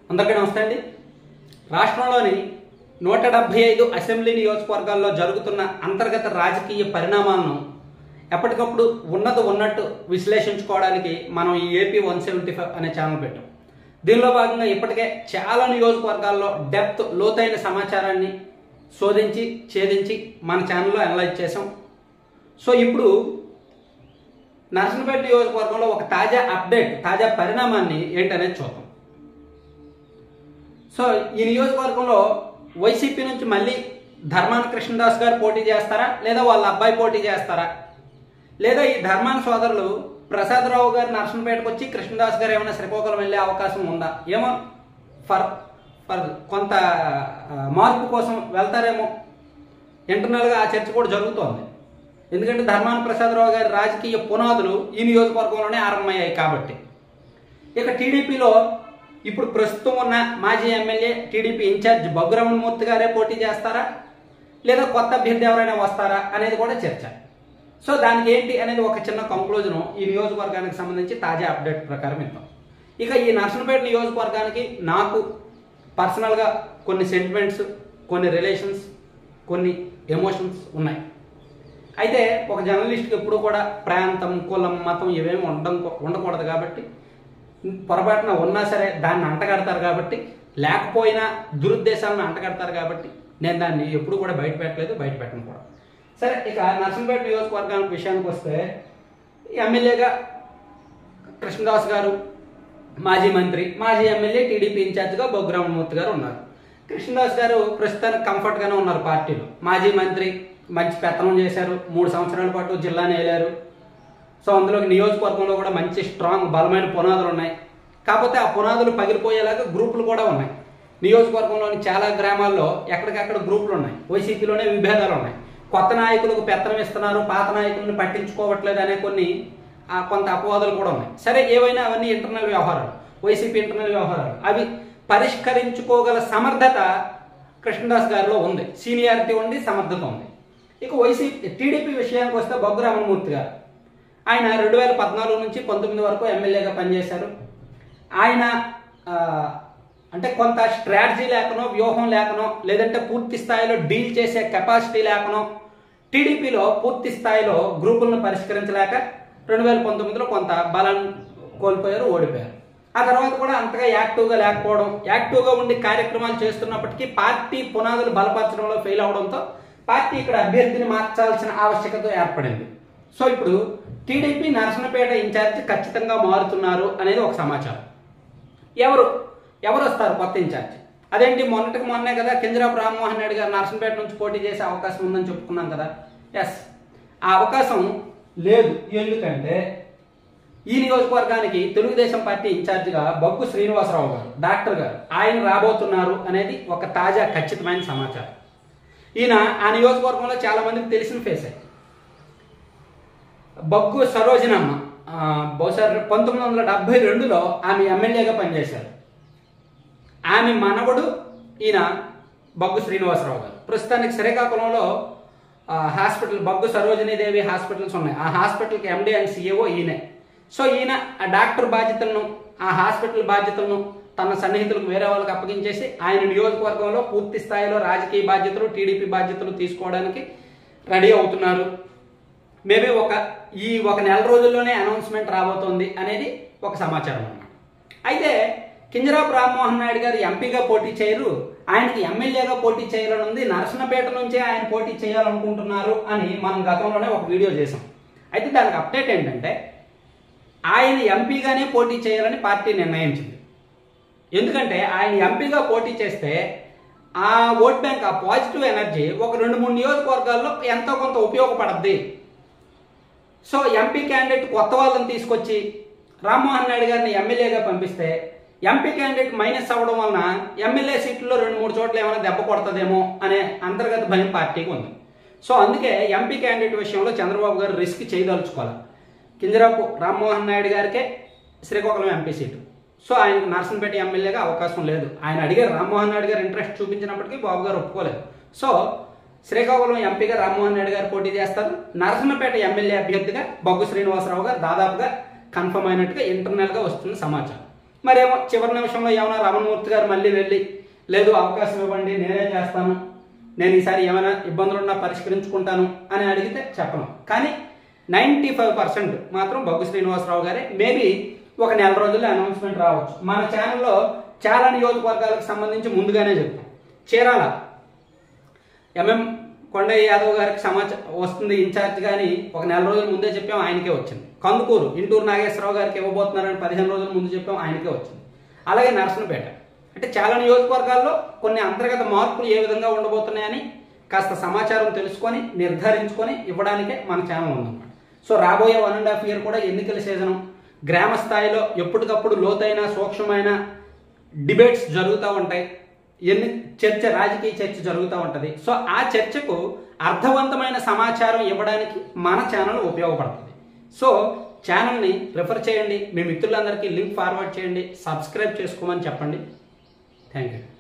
అందరికీ నమస్తే అండి రాష్ట్రంలోని నూట డెబ్బై ఐదు అసెంబ్లీ నియోజకవర్గాల్లో జరుగుతున్న అంతర్గత రాజకీయ పరిణామాలను ఎప్పటికప్పుడు ఉన్నది ఉన్నట్టు విశ్లేషించుకోవడానికి మనం ఈ ఏపీ వన్ సెవెంటీ ఫైవ్ అనే ఛానల్ పెట్టాం దీనిలో భాగంగా ఇప్పటికే చాలా నియోజకవర్గాల్లో డెప్త్ లోతైన సమాచారాన్ని శోధించి ఛేదించి మన ఛానల్లో అనలైజ్ చేసాం సో ఇప్పుడు నర్సంపేట నియోజకవర్గంలో ఒక తాజా అప్డేట్ తాజా పరిణామాన్ని ఏంటనేది చూద్దాం సో ఈ నియోజకవర్గంలో వైసీపీ నుంచి మళ్ళీ ధర్మాన కృష్ణదాస్ గారు పోటీ చేస్తారా లేదా వాళ్ళ అబ్బాయి పోటీ చేస్తారా లేదా ఈ ధర్మాన సోదరులు ప్రసాదరావు గారు నర్సంపేటకు వచ్చి కృష్ణదాస్ గారు ఏమైనా శ్రీకాకుళం వెళ్ళే అవకాశం ఉందా ఏమో ఫర్ ఫర్ కొంత ఆ, మార్పు కోసం వెళ్తారేమో ఇంటర్నల్గా ఆ చర్చ కూడా జరుగుతోంది ఎందుకంటే ధర్మాన ప్రసాదరావు గారి రాజకీయ పునాదులు ఈ నియోజకవర్గంలోనే ఆరంభమయ్యాయి కాబట్టి ఇక టీడీపీలో ఇప్పుడు ప్రస్తుతం ఉన్న మాజీ ఎమ్మెల్యే టీడీపీ ఇన్ఛార్జ్ బగ్గురమణమూర్తి గారే పోటీ చేస్తారా లేదా కొత్త అభ్యర్థి ఎవరైనా వస్తారా అనేది కూడా చర్చ సో దానికి ఏంటి అనేది ఒక చిన్న కంక్లూజన్ ఈ నియోజకవర్గానికి సంబంధించి తాజా అప్డేట్ ప్రకారం ఇద్దాం ఇక ఈ నర్సంపేట నియోజకవర్గానికి నాకు పర్సనల్గా కొన్ని సెంటిమెంట్స్ కొన్ని రిలేషన్స్ కొన్ని ఎమోషన్స్ ఉన్నాయి అయితే ఒక జర్నలిస్ట్కి ఎప్పుడు కూడా ప్రాంతం కులం మతం ఇవేమి ఉండడం ఉండకూడదు కాబట్టి పొరపాటున ఉన్నా సరే దాన్ని అంటగడతారు కాబట్టి లేకపోయినా దురుద్దేశాలను అంటగడతారు కాబట్టి నేను దాన్ని ఎప్పుడు కూడా బయట పెట్టలేదు బయట పెట్టను కూడా సరే ఇక నర్సంపేట నియోజకవర్గానికి విషయానికి వస్తే ఎమ్మెల్యేగా కృష్ణదాస్ గారు మాజీ మంత్రి మాజీ ఎమ్మెల్యే టీడీపీ ఇన్ఛార్జ్గా బొగ్గురామమూర్తి గారు ఉన్నారు కృష్ణదాస్ గారు ప్రస్తుతానికి కంఫర్ట్గానే ఉన్నారు పార్టీలో మాజీ మంత్రి మంచి పెత్తనం చేశారు మూడు సంవత్సరాల పాటు జిల్లాని ఏలారు సో అందులో నియోజకవర్గంలో కూడా మంచి స్ట్రాంగ్ బలమైన పునాదులు ఉన్నాయి కాకపోతే ఆ పునాదులు పగిలిపోయేలాగా గ్రూపులు కూడా ఉన్నాయి నియోజకవర్గంలోని చాలా గ్రామాల్లో ఎక్కడికక్కడ గ్రూపులు ఉన్నాయి వైసీపీలోనే విభేదాలు ఉన్నాయి కొత్త నాయకులకు పెత్తనం ఇస్తున్నారు పాత నాయకులను పట్టించుకోవట్లేదు అనే కొన్ని ఆ, కొంత అపవాదాలు కూడా ఉన్నాయి సరే ఏవైనా అవన్నీ ఇంటర్నల్ వ్యవహారాలు వైసీపీ ఇంటర్నల్ వ్యవహారాలు అవి పరిష్కరించుకోగల సమర్థత కృష్ణదాస్ గారిలో ఉంది సీనియారిటీ ఉంది సమర్థత ఉంది ఇక వైసీపీ టీడీపీ విషయానికి వస్తే బొగ్గు రామమూర్తి గారు ఆయన రెండు వేల పద్నాలుగు నుంచి పంతొమ్మిది వరకు ఎమ్మెల్యేగా పనిచేశారు ఆయన ఆ, అంటే కొంత స్ట్రాటజీ లేకనో వ్యూహం లేకనో లేదంటే పూర్తి స్థాయిలో డీల్ చేసే కెపాసిటీ లేకనో టీడీపీలో పూర్తి స్థాయిలో గ్రూపులను పరిష్కరించలేక రెండు వేల పంతొమ్మిదిలో కొంత బలం కోల్పోయారు ఓడిపోయారు ఆ తర్వాత కూడా అంతగా యాక్టివ్గా లేకపోవడం యాక్టివ్గా ఉండి కార్యక్రమాలు చేస్తున్నప్పటికీ పార్టీ పునాదులు బలపరచడంలో ఫెయిల్ అవడంతో పార్టీ ఇక్కడ అభ్యర్థిని మార్చాల్సిన ఆవశ్యకత ఏర్పడింది సో ఇప్పుడు టీడీపీ నరసనపేట ఇన్ఛార్జ్ ఖచ్చితంగా మారుతున్నారు అనేది ఒక సమాచారం ఎవరు ఎవరు వస్తారు కొత్త ఇన్ఛార్జ్ అదేంటి మొన్నటికి మొన్నే కదా కింజరాపు రామ్మోహన్ రెడ్డి గారు నరసంపేట నుంచి పోటీ చేసే అవకాశం ఉందని చెప్పుకున్నాం కదా ఎస్ ఆ అవకాశం లేదు ఎందుకంటే ఈ నియోజకవర్గానికి తెలుగుదేశం పార్టీ ఇన్ఛార్జిగా బొగ్గు శ్రీనివాసరావు గారు డాక్టర్ గారు ఆయన రాబోతున్నారు అనేది ఒక తాజా ఖచ్చితమైన సమాచారం ఈయన ఆ నియోజకవర్గంలో చాలా మందికి తెలిసిన ఫేసే బొగ్గు సరోజనమ్మ ఆ, బహుశా పంతొమ్మిది వందల డెబ్బై రెండులో ఆమె ఎమ్మెల్యేగా పనిచేశారు ఆమె మనవడు ఈయన బొగ్గు శ్రీనివాసరావు గారు ప్రస్తుతానికి శ్రీకాకుళంలో ఆ, హాస్పిటల్ బొగ్గు సరోజినీదేవి హాస్పిటల్స్ ఉన్నాయి ఆ హాస్పిటల్కి ఎండి అండ్ సిఏఓ ఈయనే సో ఈయన ఆ డాక్టర్ బాధ్యతలను ఆ హాస్పిటల్ బాధ్యతలను తన సన్నిహితులకు వేరే వాళ్ళకి అప్పగించేసి ఆయన నియోజకవర్గంలో పూర్తి స్థాయిలో రాజకీయ బాధ్యతలు టీడీపీ బాధ్యతలు తీసుకోవడానికి రెడీ అవుతున్నారు మేబీ ఒక ఈ ఒక నెల రోజుల్లోనే అనౌన్స్మెంట్ రాబోతోంది అనేది ఒక సమాచారం అన్నమాట అయితే కింజరాపు రామ్మోహన్ నాయుడు గారు ఎంపీగా పోటీ చేయరు ఆయనకి ఎమ్మెల్యేగా పోటీ చేయాలని ఉంది నరసనపేట నుంచే ఆయన పోటీ చేయాలనుకుంటున్నారు అని మనం గతంలోనే ఒక వీడియో చేసాం అయితే దానికి అప్డేట్ ఏంటంటే ఆయన ఎంపీగానే పోటీ చేయాలని పార్టీ నిర్ణయించింది ఎందుకంటే ఆయన ఎంపీగా పోటీ చేస్తే ఆ ఓట్ బ్యాంక్ ఆ పాజిటివ్ ఎనర్జీ ఒక రెండు మూడు నియోజకవర్గాల్లో ఎంతో కొంత ఉపయోగపడద్ది సో ఎంపీ క్యాండిడేట్ కొత్త వాళ్ళని తీసుకొచ్చి రామ్మోహన్ నాయుడు గారిని ఎమ్మెల్యేగా పంపిస్తే ఎంపీ క్యాండిడేట్ మైనస్ అవ్వడం వలన ఎమ్మెల్యే సీట్లలో రెండు మూడు చోట్ల ఏమైనా దెబ్బ కొడుతుందేమో అనే అంతర్గత భయం పార్టీకి ఉంది సో అందుకే ఎంపీ క్యాండిడేట్ విషయంలో చంద్రబాబు గారు రిస్క్ చేయదలుచుకోవాలి కింజరాపు రామ్మోహన్ నాయుడు గారికే శ్రీకాకుళం ఎంపీ సీటు సో ఆయనకు నర్సంపేట ఎమ్మెల్యేగా అవకాశం లేదు ఆయన అడిగారు రామ్మోహన్ నాయుడు గారు ఇంట్రెస్ట్ చూపించినప్పటికీ బాబు గారు ఒప్పుకోలేదు సో శ్రీకాకుళం ఎంపీగా రామ్మోహన్ రెడ్డి గారు పోటీ చేస్తారు నరసింహపేట ఎమ్మెల్యే అభ్యర్థిగా బొగ్గు శ్రీనివాసరావు గారు దాదాపుగా కన్ఫర్మ్ అయినట్టుగా ఇంటర్నల్ గా వస్తున్న సమాచారం మరేమో చివరి నిమిషంలో ఏమైనా రమణమూర్తి గారు మళ్ళీ వెళ్ళి లేదు అవకాశం ఇవ్వండి నేనే చేస్తాను నేను ఈసారి ఏమైనా ఇబ్బందులున్నా పరిష్కరించుకుంటాను అని అడిగితే చెప్పను కానీ నైంటీ ఫైవ్ పర్సెంట్ మాత్రం బొగ్గు శ్రీనివాసరావు గారే మేబీ ఒక నెల రోజుల్లో అనౌన్స్మెంట్ రావచ్చు మన ఛానల్లో చాలా నియోజకవర్గాలకు సంబంధించి ముందుగానే చెప్పాం చీరాల ఎంఎం కొండయ్య యాదవ్ గారికి సమాచారం వస్తుంది ఇన్ఛార్జ్ కానీ ఒక నెల రోజుల ముందే చెప్పాం ఆయనకే వచ్చింది కందుకూరు ఇంటూరు నాగేశ్వరరావు గారికి ఇవ్వబోతున్నారని పదిహేను రోజుల ముందు చెప్పాం ఆయనకే వచ్చింది అలాగే నరసనపేట అంటే చాలా నియోజకవర్గాల్లో కొన్ని అంతర్గత మార్పులు ఏ విధంగా ఉండబోతున్నాయని కాస్త సమాచారం తెలుసుకొని నిర్ధారించుకొని ఇవ్వడానికే మన ఛానల్ ఉందన్నమాట సో రాబోయే వన్ అండ్ హాఫ్ ఇయర్ కూడా ఎన్నికల సీజను గ్రామ స్థాయిలో ఎప్పటికప్పుడు లోతైన సూక్ష్మమైన డిబేట్స్ జరుగుతూ ఉంటాయి ఎన్ని చర్చ రాజకీయ చర్చ జరుగుతూ ఉంటుంది సో ఆ చర్చకు అర్థవంతమైన సమాచారం ఇవ్వడానికి మన ఛానల్ ఉపయోగపడుతుంది సో ఛానల్ని రిఫర్ చేయండి మీ మిత్రులందరికీ లింక్ ఫార్వర్డ్ చేయండి సబ్స్క్రైబ్ చేసుకోమని చెప్పండి థ్యాంక్ యూ